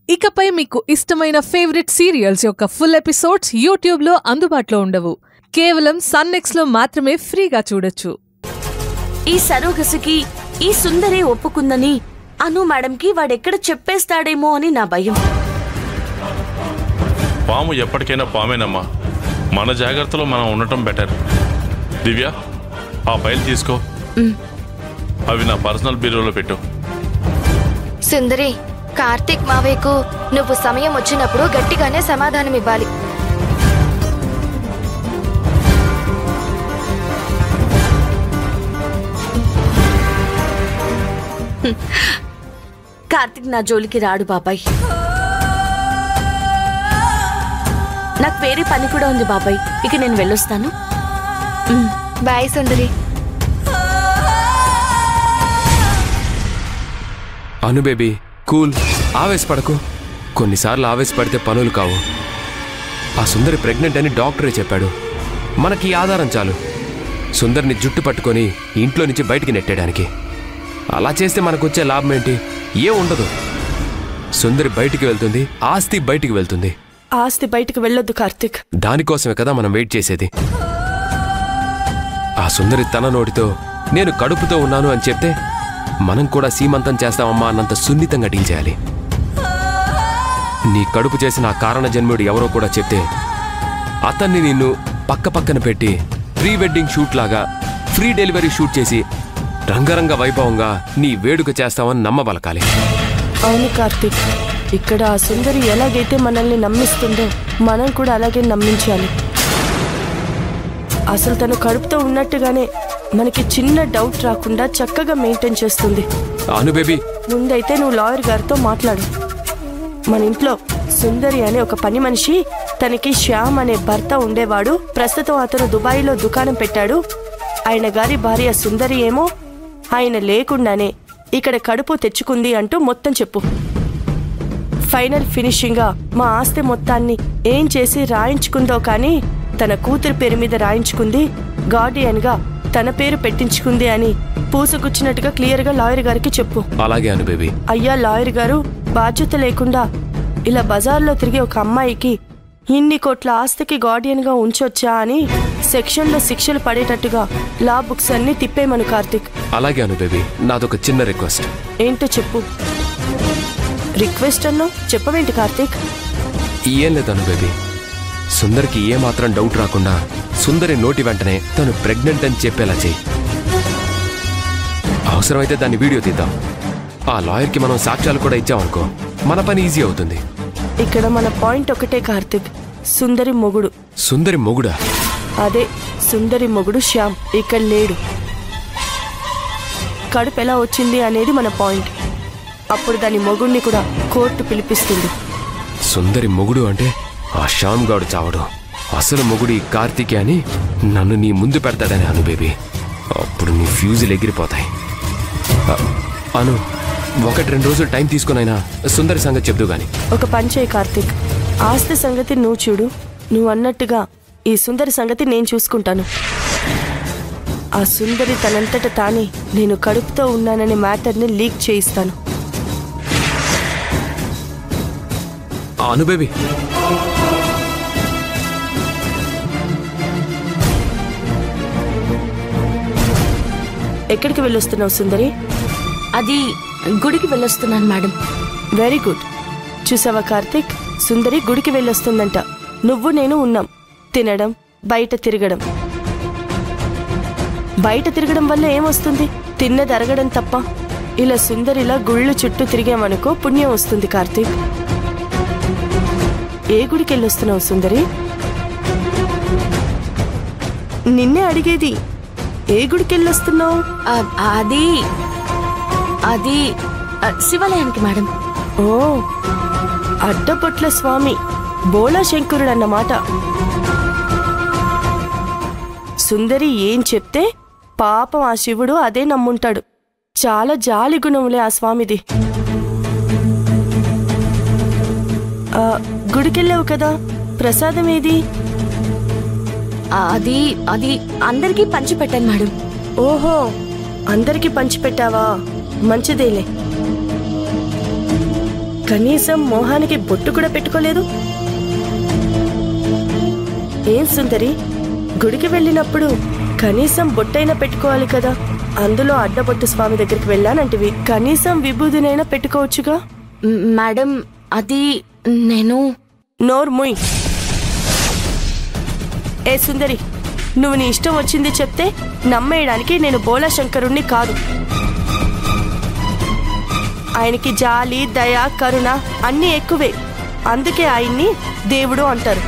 ఇకపై మీకు ఇష్టమైన ఫేవరెట్ సీరియల్స్ యొక్క ఫుల్ ఎపిసోడ్స్ యూట్యూబ్లో అందుబాటులో ఉండవు కేవలం సన్నెక్స్లో మాత్రమే ఫ్రీగా చూడొచ్చు ఈ సరోగసికి ఈ సుందరి ఒప్పుకుందని అను మేడంకి వాడెక్కడ చెప్పేస్తాడేమో అని నా భయం పాము ఎప్పటికైనా పామేనమ్మా మన జాగ్రత్తలో మనం ఉండటం బెటర్ దివ్య ఆ ఫైల్ తీసుకో అవి నా పర్సనల్ బ్యూరోలో పెట్టు సుందరి కార్తీక్ మావయ్యకు నువ్వు సమయం వచ్చినప్పుడు గట్టిగానే సమాధానం ఇవ్వాలి కార్తిక్ నా జోలికి రాడు బాబాయ్ నాకు వేరే పని కూడా ఉంది బాబాయ్ ఇక నేను వెళ్ళొస్తాను బాయ్ సుందరి అను బేబీ కూల్ ఆవేశపడకు కొన్నిసార్లు ఆవేశపడితే పనులు కావు ఆ సుందరి ప్రెగ్నెంట్ అని డాక్టరే చెప్పాడు మనకి ఈ ఆధారం చాలు సుందరిని జుట్టు పట్టుకొని ఇంట్లో నుంచి బయటికి నెట్టేయడానికి అలా చేస్తే మనకొచ్చే లాభం ఏంటి ఏ ఉండదు సుందరి బయటికి వెళ్తుంది ఆస్తి బయటికి వెళ్తుంది ఆస్తి బయటకు వెళ్ళొద్దు కార్తిక్ దానికోసమే కదా మనం వెయిట్ చేసేది ఆ సుందరి తన నోటితో నేను కడుపుతో ఉన్నాను అని చెప్తే మనం కూడా సీమంతం చేస్తామమ్మా అన్నంత సున్నితంగా డీల్ చేయాలి నీ కడుపు చేసిన ఆ కారణ జన్ముడు ఎవరో కూడా చెప్తే అతన్ని నిన్ను పక్క పక్కన పెట్టి ప్రీ వెడ్డింగ్ షూట్ లాగా ఫ్రీ డెలివరీ షూట్ చేసి రంగరంగ వైభవంగా నీ వేడుక చేస్తామని నమ్మబలకాలి అవును కార్తిక్ ఇక్కడ ఆ సుందరి ఎలాగైతే మనల్ని నమ్మిస్తుందో మనం కూడా అలాగే నమ్మించాలి అసలు తను కడుపుతో ఉన్నట్టుగానే మనకి చిన్న డౌట్ రాకుండా చక్కగా మెయింటైన్ చేస్తుంది అను బేబీ ముందైతే నువ్వు లాయర్ గారితో మాట్లాడు మన ఇంట్లో సుందరి అనే ఒక పని మనిషి తనకి శ్యామ్ అనే భర్త ఉండేవాడు ప్రస్తుతం అతను దుబాయ్లో దుకాణం పెట్టాడు ఆయన గారి భార్య సుందరి ఏమో ఆయన లేకుండానే ఇక్కడ కడుపు తెచ్చుకుంది అంటూ మొత్తం చెప్పు ఫైనల్ ఫినిషింగ్గా మా ఆస్తి మొత్తాన్ని ఏం చేసి రాయించుకుందో కానీ తన కూతురు పేరు మీద రాయించుకుంది గార్డియన్గా తన పేరు పెట్టించుకుంది అని పూసగుచ్చినట్టుగా క్లియర్గా లాయర్ గారికి చెప్పు అలాగే అను బేబీ అయ్యా లాయర్ గారు బాధ్యత లేకుండా ఇలా బజార్లో తిరిగే ఒక అమ్మాయికి ఇన్ని కోట్ల ఆస్తికి గార్డియన్గా ఉంచొచ్చా అని సెక్షన్లో శిక్షలు పడేటట్టుగా లా బుక్స్ అన్ని తిప్పేమను కార్తిక్ అలాగే అను బేబీ నాదొక చిన్న రిక్వెస్ట్ ఏంటో చెప్పు రిక్వెస్ట్ అన్నో చెప్పవేంటి కార్తిక్ ఏం లేదను బేబీ సుందరికి ఏ మాత్రం డౌట్ రాకుండా సుందరి నోటి వెంటనే తను ప్రెగ్నెంట్ అని చెప్పేలా చెయ్యి అవసరమైతే దాన్ని వీడియో తీద్దాం ఆ లాయర్కి మనం సాక్ష్యాలు కూడా ఇచ్చామనుకో మన పని ఈజీ అవుతుంది ఇక్కడ మన పాయింట్ ఒకటే కార్తిక్ సుందరి మొగుడు సుందరి మొగుడా అదే సుందరి మొగుడు శ్యామ్ ఇక్కడ లేడు కడుపు ఎలా వచ్చింది అనేది మన పాయింట్ అప్పుడు దాని మొగుడిని కూడా కోర్టు పిలిపిస్తుంది సుందరి మొగుడు అంటే ఆ శ్యామ్ గాడు చావడు అసలు మొగుడు ఈ కార్తీకే అని నన్ను నీ ముందు పెడతాడని అను బేబీ అప్పుడు నీ ఫ్యూజులు ఎగిరిపోతాయి అ, అను ఒకటి రెండు రోజులు టైం తీసుకునైనా సుందరి సంగతి చెప్దు గాని ఒక పంచే కార్తిక్ ఆస్తి సంగతి నువ్వు చూడు నువ్వు అన్నట్టుగా ఈ సుందరి సంగతి నేను చూసుకుంటాను ఆ సుందరి తనంతట తానే నేను కడుపుతో ఉన్నాననే మ్యాటర్ని లీక్ చేయిస్తాను ఆ, అను బేబీ ఎక్కడికి వెళ్ళొస్తున్నావు సుందరి అది గుడికి వెళ్ళొస్తున్నాను మేడం వెరీ గుడ్ చూసావా కార్తిక్ సుందరి గుడికి వెళ్ళొస్తుందంట నువ్వు నేను ఉన్నాం తినడం బయట తిరగడం బయట తిరగడం వల్ల ఏమొస్తుంది తిన్నది అరగడం తప్ప ఇలా సుందరిలా గుళ్ళు చుట్టూ తిరిగామనుకో పుణ్యం వస్తుంది కార్తీక్ ఏ గుడికి వెళ్ళొస్తున్నావు సుందరి నిన్నే అడిగేది ఏ గుడికి వెళ్ళొస్తున్నావు ఆ, అది అది ఆ, శివాలయానికి మేడం ఓ అడ్డపొట్ల స్వామి బోళా శంకరుడు అన్నమాట సుందరి ఏం చెప్తే పాపం ఆ శివుడు అదే నమ్ముంటాడు చాలా జాలి గుణములే ఆ స్వామిది ఆ, గుడికెళ్ళావు కదా ప్రసాదం ఏది ఆ, అది అది అందరికీ పంచి పెట్టాను మేడం ఓహో అందరికీ పంచిపెట్టావా మంచిదేలే కనీసం మోహానికి బొట్టు కూడా పెట్టుకోలేదు ఏం సుందరి గుడికి వెళ్ళినప్పుడు కనీసం బొట్టైనా పెట్టుకోవాలి కదా అందులో అడ్డబొట్టు స్వామి దగ్గరికి వెళ్ళానంటివి కనీసం విభూదినైనా పెట్టుకోవచ్చుగా మ్, మేడం అది నేను నోర్ ముయ్ ఏ సుందరి నువ్వు నీ ఇష్టం వచ్చింది చెప్తే నమ్మేయడానికి నేను బోలా శంకరుణ్ణి కాదు ఆయనకి జాలి దయ కరుణ అన్నీ ఎక్కువే అందుకే ఆయన్ని దేవుడు అంటారు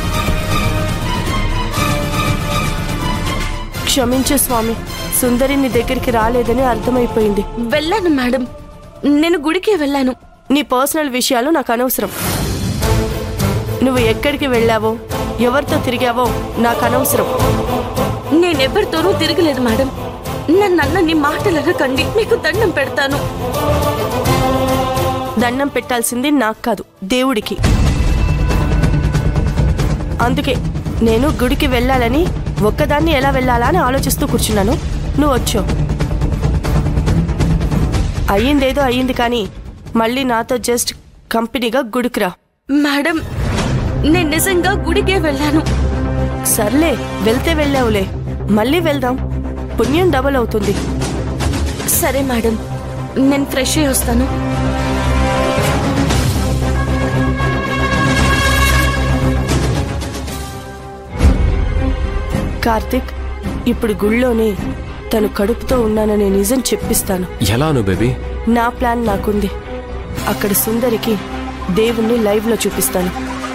క్షమించు స్వామి సుందరి నీ దగ్గరికి రాలేదని అర్థమైపోయింది వెళ్ళాను మేడం నేను గుడికి వెళ్ళాను నీ పర్సనల్ విషయాలు నాకు అనవసరం నువ్వు ఎక్కడికి వెళ్ళావో ఎవరితో తిరిగావో నాకు అనవసరం నేనెవరితోనూ తిరగలేదు మేడం నన్ను అన్నని మాటలు అనకండి మీకు దండం పెడతాను దండం పెట్టాల్సింది నాకు కాదు దేవుడికి అందుకే నేను గుడికి వెళ్ళాలని ఒక్కదాన్ని ఎలా వెళ్ళాలా అని ఆలోచిస్తూ కూర్చున్నాను నువ్వు వచ్చావు అయ్యిందేదో అయ్యింది కానీ మళ్ళీ నాతో జస్ట్ కంపెనీగా గుడికి రా మేడం నేను నిజంగా గుడికే వెళ్ళాను సర్లే వెళ్తే వెళ్ళావులే మళ్ళీ వెళ్దాం పుణ్యం డబల్ అవుతుంది సరే మేడం నేను ఫ్రెష్ అయ్యి వస్తాను కార్తిక్ ఇప్పుడు గుళ్ళోనే తను కడుపుతో ఉన్నాననే నిజం చెప్పిస్తాను ఎలాను బేబీ నా ప్లాన్ నాకుంది అక్కడ సుందరికి దేవుణ్ణి లైవ్ లో చూపిస్తాను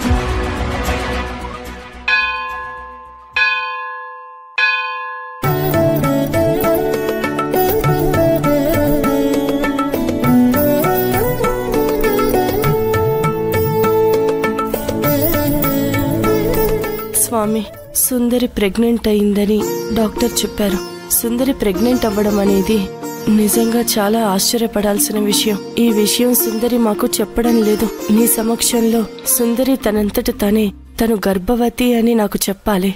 స్వామి సుందరి ప్రెగ్నెంట్ అయిందని డాక్టర్ చెప్పారు సుందరి ప్రెగ్నెంట్ అవ్వడం అనేది నిజంగా చాలా ఆశ్చర్యపడాల్సిన విషయం ఈ విషయం సుందరి మాకు చెప్పడం లేదు నీ సమక్షంలో సుందరి తనంతట తనే తను గర్భవతి అని నాకు చెప్పాలి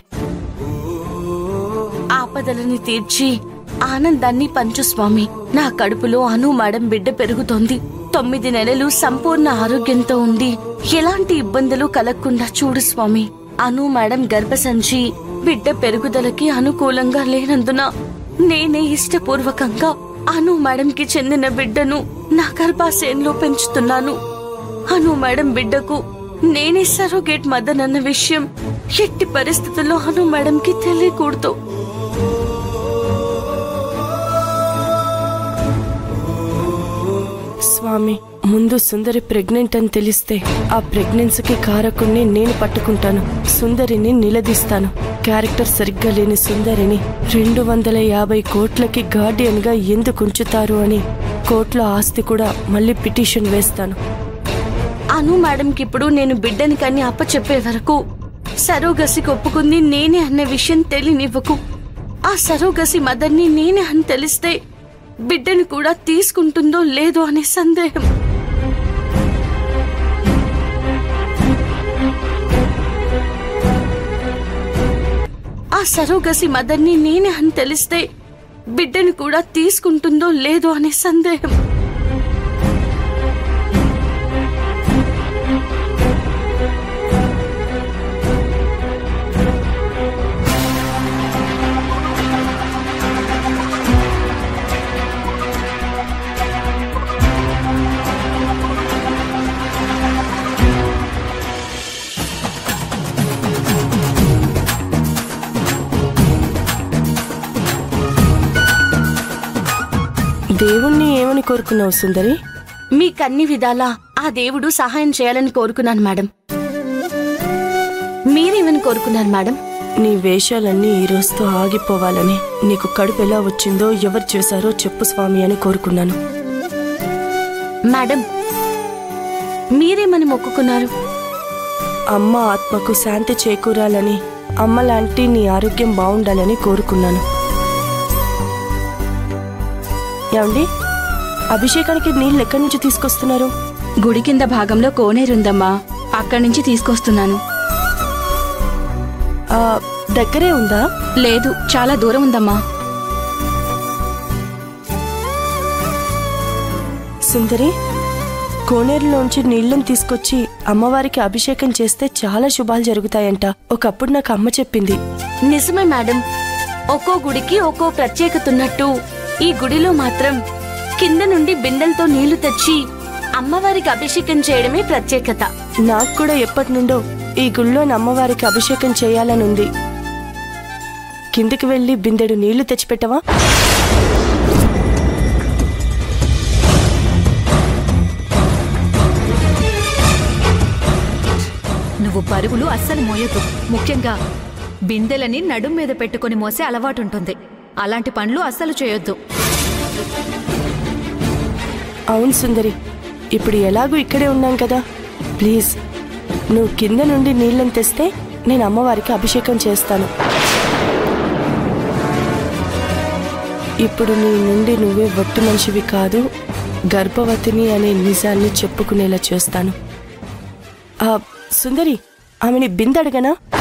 ఆపదలని తీర్చి ఆనందాన్ని పంచు స్వామి నా కడుపులో అను మేడం బిడ్డ పెరుగుతోంది తొమ్మిది నెలలు సంపూర్ణ ఆరోగ్యంతో ఉండి ఎలాంటి ఇబ్బందులు కలగకుండా చూడు స్వామి అను మేడం గర్భసంచి బిడ్డ పెరుగుదలకి అనుకూలంగా లేనందున నేనే ఇష్టపూర్వకంగా అను మేడంకి చెందిన బిడ్డను నా గర్భాశయంలో పెంచుతున్నాను అను మేడం బిడ్డకు నేనే సరోగేట్ మదన్ అన్న విషయం ఎట్టి పరిస్థితుల్లో అను మేడంకి తెలియకూడదు స్వామి ముందు సుందరి ప్రెగ్నెంట్ అని తెలిస్తే ఆ ప్రెగ్నెన్సీకి కారకుణ్ణి నేను పట్టుకుంటాను సుందరిని నిలదీస్తాను క్యారెక్టర్ సరిగ్గా లేని సుందరిని రెండు వందల యాభై కోట్లకి గార్డియన్ గా ఎందుకు ఉంచుతారు అని కోర్టులో ఆస్తి కూడా మళ్ళీ పిటిషన్ వేస్తాను అను మేడంకి ఇప్పుడు నేను బిడ్డని కని అప్పచెప్పే వరకు సరోగసికి ఒప్పుకుంది నేనే అన్న విషయం తెలియనివ్వకు ఆ సరోగసి మదర్ని నేనే అని తెలిస్తే బిడ్డని కూడా తీసుకుంటుందో లేదో అనే సందేహం ఆ సరోగసి మదర్ని నేనే అని తెలిస్తే బిడ్డని కూడా తీసుకుంటుందో లేదో అనే సందేహం దేవుణ్ణి ఏమని కోరుకున్నావు సుందరి మీకన్ని విధాలా ఆ దేవుడు సహాయం చేయాలని కోరుకున్నాను మేడం మీరేమని కోరుకున్నారు మేడం నీ వేషాలన్నీ ఈ రోజుతో ఆగిపోవాలని నీకు కడుపు ఎలా వచ్చిందో ఎవరు చేశారో చెప్పు స్వామి అని కోరుకున్నాను మేడం మీరేమని మొక్కుకున్నారు అమ్మ ఆత్మకు శాంతి చేకూరాలని అమ్మ లాంటి నీ ఆరోగ్యం బాగుండాలని కోరుకున్నాను ఏమండి అభిషేకానికి నీళ్ళు ఎక్కడి నుంచి తీసుకొస్తున్నారు గుడి కింద భాగంలో కోనేరుందమ్మా అక్కడి నుంచి తీసుకొస్తున్నాను ఆ, దగ్గరే ఉందా లేదు చాలా దూరం ఉందమ్మా సుందరి కోనేరులోంచి నీళ్ళని తీసుకొచ్చి అమ్మవారికి అభిషేకం చేస్తే చాలా శుభాలు జరుగుతాయంట ఒకప్పుడు నాకు అమ్మ చెప్పింది నిజమే మేడం ఒక్కో గుడికి ఒక్కో ప్రత్యేకత ఉన్నట్టు ఈ గుడిలో మాత్రం కింద నుండి బిందెలతో నీళ్లు తెచ్చి అమ్మవారికి అభిషేకం చేయడమే ప్రత్యేకత నాకు కూడా ఎప్పటి నుండో ఈ గుళ్ళో అమ్మవారికి అభిషేకం చేయాలనుంది కిందికి వెళ్ళి బిందెడు నీళ్లు తెచ్చిపెట్టవా నువ్వు పరుగులు అస్సలు మోయొద్దు ముఖ్యంగా బిందెలని నడుం మీద పెట్టుకొని మోసే అలవాటుంటుంది అలాంటి పనులు అస్సలు చేయొద్దు అవును సుందరి ఇప్పుడు ఎలాగూ ఇక్కడే ఉన్నాం కదా ప్లీజ్ నువ్వు కింద నుండి నీళ్ళని తెస్తే నేను అమ్మవారికి అభిషేకం చేస్తాను ఇప్పుడు నీ నుండి నువ్వే వట్టు మనిషివి కాదు గర్భవతిని అనే నిజాన్ని చెప్పుకునేలా చేస్తాను ఆ, సుందరి ఆమెని బిందె అడగనా